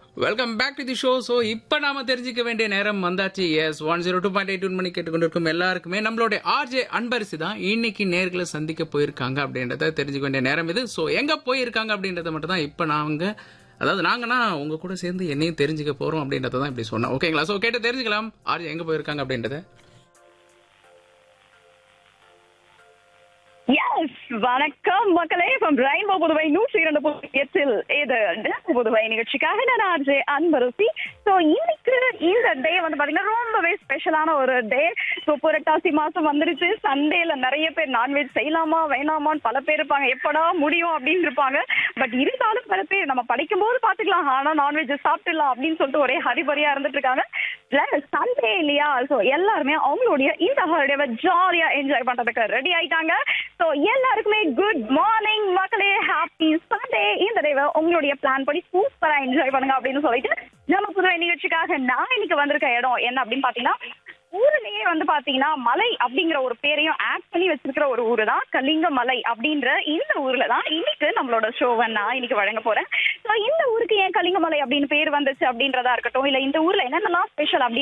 welcome back to the show so இப்போ நாம தெரிஞ்சுக்க வேண்டிய நேரம் வந்தாச்சு yes one zero two point eight one மணி கேட்டுக்கொண்டிருக்கும் எல்லாருக்குமே நம்மளுடைய ஆர்ஜே அன்பரிசி தான் இன்னைக்கு நேர்களை சந்திக்க போயிருக்காங்க அப்படின்றத தெரிஞ்சுக்க வேண்டிய நேரம் இது ஸோ எங்க போயிருக்காங்க அப்படின்றத மட்டும் தான் இப்போ நாங்க அதாவது நாங்கன்னா உங்க கூட சேர்ந்து என்னையும் தெரிஞ்சுக்க போறோம் அப்படின்றத தான் இப்படி சொன்னோம் ஓகேங்களா ஸோ கேட்டு தெரிஞ்சுக்கலாம் ஆர்ஜே எங்க போயிருக்காங்க அப்படின்றத எஸ் வணக்கம் மக்களே from ரெயின்போ புதுவை நூற்றி இரண்டு புள்ளி எட்டில் இது டெஸ்க் புதுவை நிகழ்ச்சிக்காக நான் ஆர்ஜே அன்பரசி ஸோ இன்னைக்கு இந்த டே வந்து பாத்தீங்கன்னா ரொம்பவே ஸ்பெஷலான ஒரு டே ஸோ புரட்டாசி மாசம் வந்துருச்சு சண்டேல நிறைய பேர் நான்வெஜ் செய்யலாமா வேணாமான்னு பல பேர் இருப்பாங்க எப்படா முடியும் அப்படின்னு இருப்பாங்க பட் இருந்தாலும் பல பேர் நம்ம படிக்கும் போது பாத்துக்கலாம் ஆனா நான்வெஜ் சாப்பிட்டுலாம் அப்படின்னு சொல்லிட்டு ஒரே ஹரிபரியா இருந்துட்டு இருக்காங்க சண்டே இல்லையா ஸோ எல்லாருமே அவங்களுடைய இந்த ஹாலிடேவை ஜாலியா என்ஜாய் பண்றதுக்கு ரெடி ஆயிட்டாங்க ஸோ எல்லாருக்குமே குட் மார்னிங் மக்களே ஹாப்பி சண்டே இந்த டேவை உங்களுடைய பிளான் படி சூப்பரா என்ஜாய் பண்ணுங்க அப்படின்னு சொல்லிட்டு நம்ம புதுவை நிகழ்ச்சிக்காக நான் இன்னைக்கு வந்திருக்க இடம் என்ன அப்படின்னு பாத்தீங்கன்னா ஊர்லயே வந்து பாத்தீங்கன்னா மலை அப்படிங்கிற ஒரு பேரையும் ஆட் பண்ணி வச்சிருக்கிற ஒரு ஊரு தான் கலிங்க மலை அப்படின்ற இந்த ஊர்ல தான் இன்னைக்கு நம்மளோட ஷோவை நான் இன்னைக்கு வழங்க போறேன் ஸோ இந்த ஊருக்கு ஏன் கலிங்கமலை அப்படின்னு பேர் வந்துச்சு அப்படின்றதா இருக்கட்டும் இல்ல இந்த ஊர்ல என்னென்னலாம் ஸ்பெஷல் அப்படி